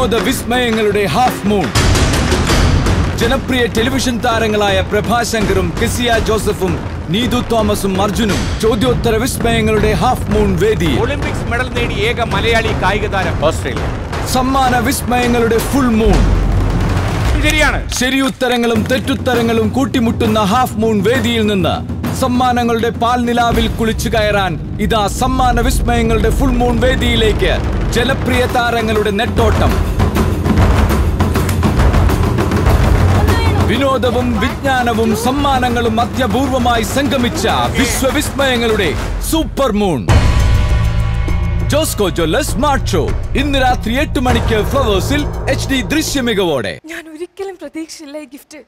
വിനോദ വിസ്മയങ്ങളുടെ half moon ജനപ്രിയ ടെലിവിഷൻ താരങ്ങളായ പ്രഭാശങ്കറും കെസിയ ജോസഫും നീതു തോമസും അർജുനും ചോദ്യോത്തര വിസ്മയങ്ങളുടെ ഹാഫ് മൂൺ വേദി ഒളിമ്പിക്സ് മെഡൽ നേടിയ ഏക മലയാളി കായിക താരം ഓസ്ട്രേലിയ സമ്മാന വിസ്മയങ്ങളുടെ ഫുൾ മൂൺ ശരിയാണ് ശരിയുത്തരങ്ങളും തെറ്റുത്തരങ്ങളും കൂട്ടിമുട്ടുന്ന ഹാഫ് മൂൺ വേദിയിൽ നിന്ന് സമ്മാനങ്ങളുടെ പാൽനിലാവിൽ കുളിച്ചു കയറാൻ ഇതാ സമ്മാന വിസ്മയങ്ങളുടെ ഫുൾ മൂൺ വേദിയിലേക്ക് ജനപ്രിയ താരങ്ങളുടെ നെട്ടോട്ടം വിനോദവും വിജ്ഞാനവും സമ്മാനങ്ങളും അത്യപൂർവമായി സംഗമിച്ച വിശ്വവിസ്മയങ്ങളുടെ super moon Josco jewellers smart show ഇന്ന് രാത്രി എട്ട് മണിക്ക് ഫ്ലവേഴ്സിൽ എച്ച് ഡി ദൃശ്യമികവോടെ ഞാൻ ഒരിക്കലും പ്രതീക്ഷിച്ചില്ല ഈ ഗിഫ്റ്റ്